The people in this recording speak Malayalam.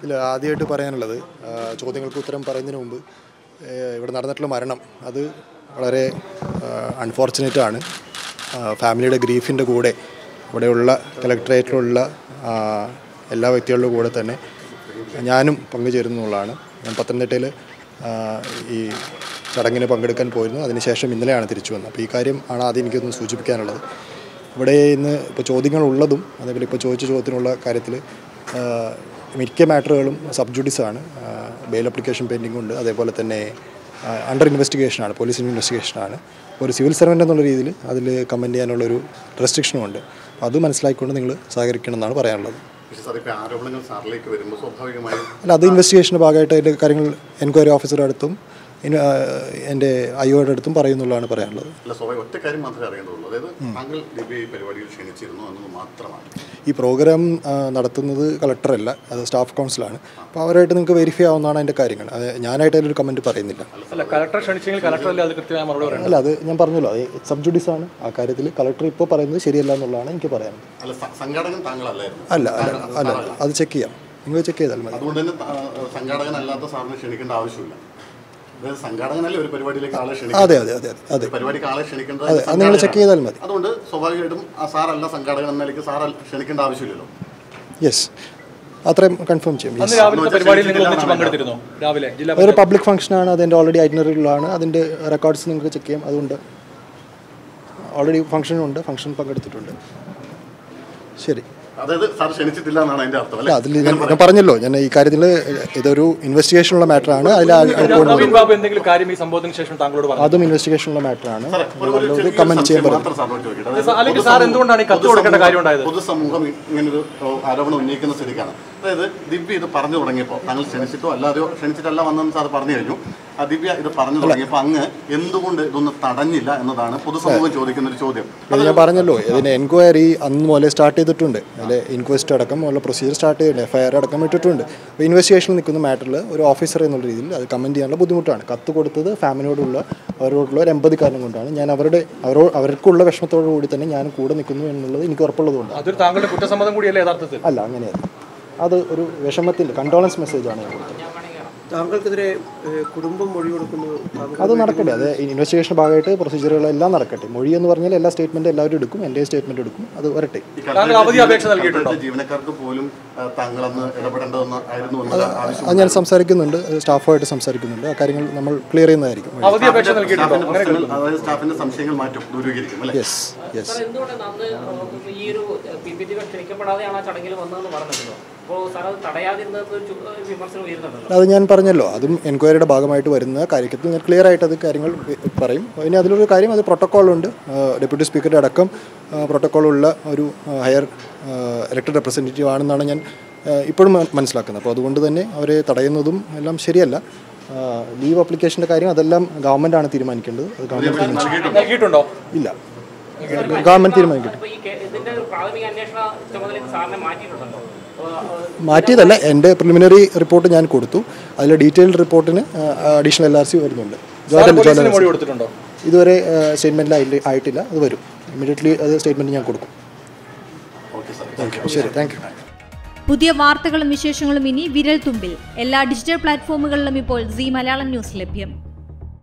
ഇതിൽ ആദ്യമായിട്ട് പറയാനുള്ളത് ആ, ചോദ്യങ്ങൾക്ക് ഉത്തരം പറയുന്നതിന് മുമ്പ് ഏ, ഇവിടെ നടന്നിട്ടുള്ള മരണം അത് വളരെ അൺഫോർച്ചുനേറ്റ് ആണ് ആ, ഫാമിലിയുടെ ഗ്രീഫിൻ്റെ കൂടെ ഇവിടെയുള്ള കലക്ടറേറ്റിലുള്ള ആ, എല്ലാ വ്യക്തികളുടെ കൂടെ തന്നെ ഞാനും പങ്കുചേരുന്നുള്ളതാണ് ഞാൻ പത്തനംതിട്ടയിൽ ആ, ഈ ചടങ്ങിന് പങ്കെടുക്കാൻ പോയിരുന്നു അതിനുശേഷം ഇന്നലെയാണ് തിരിച്ചു വന്നത് അപ്പോൾ ഈ കാര്യം ആണ് ആദ്യം എനിക്കൊന്ന് സൂചിപ്പിക്കാനുള്ളത് ഇവിടെ ഇന്ന് ഇപ്പോൾ ചോദ്യങ്ങളുള്ളതും അതേപോലെ ഇപ്പോൾ ചോദിച്ച ചോദ്യത്തിനുള്ള കാര്യത്തിൽ മിക്ക മാറ്ററുകളും സബ് ജുഡീസാണ് ബെയിൽ അപ്ലിക്കേഷൻ പെൻഡിംഗ് ഉണ്ട് അതേപോലെ തന്നെ അണ്ടർ ഇൻവെസ്റ്റിഗേഷനാണ് പോലീസ് ഇൻവെസ്റ്റിഗേഷനാണ് ഒരു സിവിൽ സർവൻ്റ് എന്നുള്ള രീതിയിൽ അതിൽ കമൻറ്റ് ചെയ്യാനുള്ളൊരു റെസ്ട്രിക്ഷനും ഉണ്ട് അപ്പോൾ അത് മനസ്സിലാക്കിക്കൊണ്ട് നിങ്ങൾ സഹകരിക്കണം എന്നാണ് പറയാനുള്ളത് പക്ഷേ സാർ ഇപ്പോൾ ആരോപണങ്ങൾ സാറിലേക്ക് വരുമ്പോൾ സ്വാഭാവികമായും അല്ല അത് ഇൻവെസ്റ്റിഗേഷൻ്റെ ഭാഗമായിട്ട് അതിൻ്റെ കാര്യങ്ങൾ എൻക്വയറി ഓഫീസറുടെ അടുത്തും ഇൻ- ആ, എൻ്റെ ഐഒയുടെ അടുത്തും പറയുന്നുള്ളതാണ് പറയാനുള്ളത് അല്ല സ്വാഭാവിക ഒറ്റ കാര്യം മാത്രമേ അറിയേണ്ടതുള്ളൂ അതായത് താങ്കൾ ദിവ്യ ഈ പരിപാടിയിൽ ക്ഷണിച്ചിരുന്നു എന്നത് മാത്രമാണ് ഈ പ്രോഗ്രാം ആ, നടത്തുന്നത് കളക്ടറല്ല അത് സ്റ്റാഫ് കൗൺസിലാണ് അപ്പോൾ അവരായിട്ട് നിങ്ങൾക്ക് വെരിഫൈ ആവുന്നതാണ് അതിൻ്റെ കാര്യങ്ങൾ അത് ഞാനായിട്ട് അതിലൊരു കമൻറ്റ് പറയുന്നില്ല അല്ല കലക്ടർ ക്ഷണിച്ചെങ്കിൽ കലക്ടറല്ലേ അത് കൃത്യമായ മറുപടി പറയണം അല്ല അത് ഞാൻ പറഞ്ഞല്ലോ അത് സബ് ജുഡീസ് ആണ് ആ കാര്യത്തിൽ കളക്ടർ ഇപ്പോൾ പറയുന്നത് ശരിയല്ല എന്നുള്ളതാണ് എനിക്ക് പറയാനുള്ളത് അല്ല സ- സംഘാടകൻ താങ്കളല്ലായിരുന്നു അല്ല അല്ല അല്ല അത് ചെക്ക് ചെയ്യാം നിങ്ങൾ ചെക്ക് ചെയ്താൽ മതി അതുകൊണ്ട് തന്നെ ത- സംഘാടകനല്ലാത്ത സാറിനെ ക്ഷണിക്കേണ്ട ആവശ്യമില്ല അതായത് സംഘാടകനല്ലേ ഒരു പരിപാടിയിലേക്ക് ആളെ ക്ഷണിക്കുന്നത് അതെ അതെ അതെ അതെ അതെ പരിപാടിക്ക് ആളെ ക്ഷണിക്കേണ്ടത് അതെ അത് നിങ്ങൾ ചെക്ക് ചെയ്താൽ മതി അതുകൊണ്ട് സ്വാഭാവികമായിട്ടും ആ സാറല്ല സംഘാടകൻ എന്ന നിലയ്ക്ക് സാർ ക്ഷണിക്കേണ്ട ആവശ്യമില്ലല്ലോ യെസ് അത്രയും കൺഫേം ചെയ്യും അന്ന് രാവിലത്തെ പരിപാടിയിൽ നിങ്ങൾ ഒന്നിച്ച് പങ്കെടുത്തിരുന്നോ രാവിലെ ജില്ലാ അതൊരു പബ്ലിക് ഫംഗ്ഷനാണ് അതിൻ്റെ ഓൾറെഡി ഐറ്റിനറിയിലാണ് അതിൻ്റെ റെക്കോർഡ്സ് നിങ്ങൾക്ക് ചെക്ക് ചെയ്യാം അതുകൊണ്ട് ഓൾറെഡി ഫംഗ്ഷനുണ്ട് ഫംഗ്ഷൻ പങ്കെടുത്തിട്ടുണ്ട് ശരി അതായത് സാർ ക്ഷണിച്ചിട്ടില്ല എന്നാണ് അതിന്റെ അർത്ഥം അല്ല അല്ലേ അതിൽ ഞാൻ ഞാൻ പറഞ്ഞല്ലോ ഞാൻ ഈ കാര്യത്തിൽ ഇതൊരു ഇൻവെസ്റ്റിഗേഷനുള്ള മാറ്ററാണ് അതിൽ നവീൻ ബാബു എന്തെങ്കിലും കാര്യം ഈ സംഭവത്തിന് ശേഷം താങ്കളോട് പറഞ്ഞു അതും ഇൻവെസ്റ്റിഗേഷനുള്ള മാറ്ററാണ് സാറേ, ഒരു- ഒരു അതുകൊണ്ട് ചെറിയൊരു കമൻറ്റ് ചെയ്യാൻ സംശയം പറഞ്ഞു മാത്രം സാറിനോട് ചോദിക്കട്ടെ. അതായത് അല്ലെങ്കിൽ സാർ പൊതുസമൂഹം- എന്തുകൊണ്ടാണ് ഈ കത്ത് കൊടുക്കേണ്ട കാര്യം ഉണ്ടായത്? പൊതുസമൂഹം ഇങ്ങനൊരു ഓ, ആരോപണം ഉന്നയിക്കുന്ന സ്ഥിതിക്കാണ് അതായത് ദിവ്യ ഇത് പറഞ്ഞു തുടങ്ങിയപ്പോൾ താങ്കൾ ക്ഷണിച്ചിട്ടോ അല്ലാതെയോ ക്ഷണിച്ചിട്ടല്ല വന്നെന്ന് സാർ പറഞ്ഞു കഴിഞ്ഞു ആ ദിവ്യ ഇത് പറഞ്ഞു തുടങ്ങിയപ്പോൾ അങ്ങ് എന്തുകൊണ്ട് ഇതൊന്ന് തടഞ്ഞില്ല എന്നതാണ് പൊതുസമൂഹം ചോദിക്കുന്ന ഒരു ചോദ്യം അത് ഞാൻ പറഞ്ഞല്ലോ ഇതിന് എൻക്വയറി അന്ന് മുതലേ സ്റ്റാർട്ട് ചെയ്തിട്ടുണ്ട് അതിൽ ഇൻക്വസ്റ്റ് അടക്കം ഉള്ള പ്രൊസീജിയർ സ്റ്റാർട്ട് ചെയ്തിട്ടുണ്ട് എഫ് ഐ ആർ അടക്കം ഇട്ടിട്ടുണ്ട് അപ്പോൾ ഇൻവെസ്റ്റിഗേഷനിൽ നിൽക്കുന്ന മാറ്ററിൽ ഒരു ഓഫീസർ എന്നുള്ള രീതിയിൽ അത് കമൻറ്റ് ചെയ്യാനുള്ള ബുദ്ധിമുട്ടാണ് കത്ത് കൊടുത്തത് ഫാമിലിയോടുള്ള അവരോടുള്ള ഒരു എൺപത് കാരണം കൊണ്ടാണ് ഞാൻ അവരുടെ അവരോ അവർക്കുള്ള വിഷമത്തോടു കൂടി തന്നെ ഞാൻ കൂടെ നിൽക്കുന്നു എന്നുള്ളത് എനിക്ക് ഉറപ്പുള്ളതുകൊണ്ടാണ് അതൊരു താങ്കളുടെ കുറ്റസമ്മതം കൂടിയല്ലേ യഥാർത്ഥത്തിൽ അല്ല അങ്ങനെയല്ല അത് ഒരു വിഷമത്തിൻ്റെ കണ്ടോളൻസ് മെസ്സേജാണ് ഞാൻ കൊടുത്തത് താങ്കൾക്കെതിരെ ഏഹ്, കുടുംബം മൊഴി കൊടുക്കുന്നു താങ്കൾ അത് നടക്കട്ടെ അത് ഇൻവെസ്റ്റിഗേഷൻ ഭാഗമായിട്ട് പ്രൊസീജിയറുകളെല്ലാം നടക്കട്ടെ മൊഴി എന്ന് പറഞ്ഞാൽ എല്ലാ സ്റ്റേറ്റ്മെൻറ്റ് എല്ലാവരും എടുക്കും എൻ്റെ സ്റ്റേറ്റ്മെൻറ്റ് എടുക്കും അത് വരട്ടെ ഈ താങ്കൾ അവധി അപേക്ഷ നൽകിയിട്ടുണ്ടോ? കലക്ടറേറ്റ് ജീവനക്കാർക്ക് പോലും ആ, താങ്കളന്ന് ഇടപെടേണ്ടതെന്ന് ആയിരുന്നു എന്നുള്ള ആവശ്യം അത് ഞാൻ സംസാരിക്കുന്നുണ്ട് അത് സ്റ്റാഫുമായിട്ട് സംസാരിക്കുന്നുണ്ട് ആ കാര്യങ്ങൾ നമ്മൾ ക്ലിയർ ചെയ്യുന്നതായിരിക്കും അവധി അപേക്ഷ നൽകിയിട്ടുണ്ടോ സ്റ്റാഫിന്റെ അങ്ങനെ പ്രശ്നങ്ങൾ, അതായത് സ്റ്റാഫിന്റെ സംശയങ്ങൾ മാറ്റും ദൂരീകരിക്കും അല്ലേ യെസ് യെസ് സാർ എന്തുകൊണ്ടാണ് അന്ന് ഏഹ്, ഈ ഒരു പി പി ടി ക്ഷണിക്കപ്പെടാതെയാണ് ആ ചടങ്ങിൽ വന്നതെന്ന് പറഞ്ഞിരുന്നത് അപ്പോൾ സാർ അത് തടയാതിരുന്നത് ഒരു ചു- ഒരു വിമർശനം ഉയരുന്നുണ്ടല്ലോ അത് ഞാൻ പറഞ്ഞല്ലോ അതും എൻക്വയറിയുടെ ഭാഗമായിട്ട് വരുന്ന കാര്യത്തിൽ ഞാൻ ക്ലിയർ ആയിട്ട് അത് കാര്യങ്ങൾ വി- പറയും ഇനി അതിലൊരു കാര്യം അത് പ്രോട്ടോക്കോളുണ്ട് ഡെപ്യൂട്ടി സ്പീക്കറുടെ അടക്കം പ്രോട്ടോക്കോളുള്ള ഒരു ഹയർ ഇലക്ടഡ് റെപ്രസെൻറ്റേറ്റീവ് ആണെന്നാണ് ഞാൻ ആ, ഇപ്പോഴും മ- മനസ്സിലാക്കുന്നത് അപ്പോൾ അതുകൊണ്ട് തന്നെ അവരെ തടയുന്നതും എല്ലാം ശരിയല്ല ലീവ് അപ്ലിക്കേഷൻ്റെ കാര്യം അതെല്ലാം ഗവൺമെൻറ്റാണ് തീരുമാനിക്കേണ്ടത് അത് ഗവൺമെൻറ് തീരുമാനിച്ചു നൽകിയിട്ടുണ്ടോ ഇല്ല ഗവൺമെൻറ് തീരുമാനിക്കട്ടെ അപ്പോൾ ഈ കേ- ഇതിന്റെ ഒരു പ്രാഥമിക അന്വേഷണ ചുമതലയിൽ സാറിനെ മാറ്റിയിട്ടുണ്ടല്ലോ അപ്പോൾ, ഏഹ്, മാറ്റിയതല്ല എൻ്റെ പ്രിലിമിനറി റിപ്പോർട്ട് ഞാൻ കൊടുത്തു അതിൽ ഡീറ്റെയിൽഡ് റിപ്പോർട്ടിന് അഡീഷണൽ എൽ ആർ സി വരുന്നുണ്ട് സാർ ജോയിന്റ് പോലീസിന് ജോയിന്റ് മൊഴി കൊടുത്തിട്ടുണ്ടോ ഇതുവരെ സ്റ്റേറ്റ്മെൻറ്റിൽ ആയിട്ടില്ല അത് വരും ഇമ്മീഡിയറ്റ്ലി അത് സ്റ്റേറ്റ്മെൻറ്റ് ഞാൻ കൊടുക്കും ഓക്കെ സാർ ശരി താങ്ക് യു പുതിയ വാർത്തകളും വിശേഷങ്ങളും ഇനി വിരൽ തുമ്പിൽ എല്ലാ ഡിജിറ്റൽ പ്ലാറ്റ്ഫോമുകളിലും ഇപ്പോൾ സി മലയാളം ന്യൂസ് ലഭ്യം